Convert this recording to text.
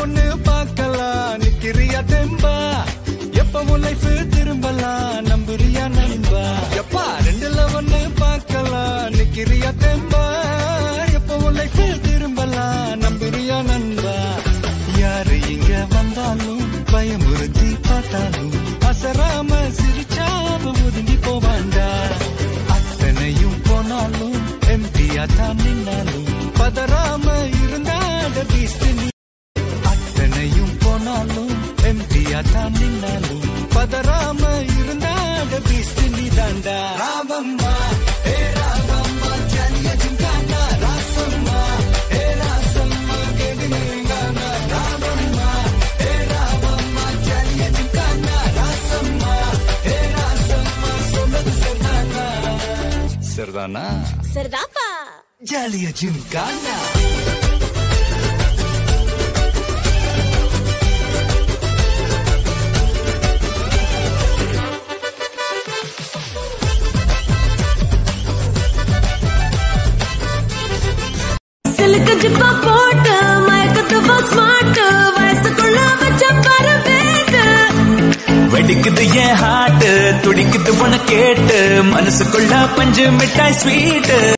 ஒண்ணு பார்க்கலாம் நிக்கிறியா தெம்பா எப்பவும் லைஃப் திரும்பலாம் நம்புறியா நண்பா எப்பா ரெண்டுல ஒண்ணு பார்க்கலாம் நிக்கிறியா தெம்பா எப்பவும் லைஃப் திரும்பலாம் நம்புறியா நண்பா யாரு இங்க வந்தாலும் பயமுறுத்தி பார்த்தாலும் அசராம சிரிச்சாம ஒதுங்கி போவாண்டா அத்தனையும் போனாலும் எம்டியா தான் நின்னாலும் பதறாம இருந்தாட பீஸ்ட் நீ அத்தனையும் போனாலும் எம்டியா தான் நின்னாலும் பதறாம இருந்தாட பீஸ்ட் நீ தாண்டா ராமம்மா ஏ ராமம்மா ஜல்லிய ஜிங்கானா ராசம்மா ஏ ராசம்மா கேடுங்கானா ராமம்மா ஏ ராமம்மா ஜல்லிய ஜிங்கானா ராசம்மா ஏ ராசம்மா சொன்னது சரிதானா சரிதானா சரிதாப்பா ஜாலிய ஜிம்கானா சிலுக்கு ஜிப்பா போட்டு மயக்கத்துவா ஸ்மார்ட் வயசுக்குள்ள வச்ச பரவேட்டு வெடிக்குது என் ஹார்ட் துடிக்குது உன கேட்டு மனசுக்குள்ள பஞ்சு மிட்டாய் ஸ்வீட்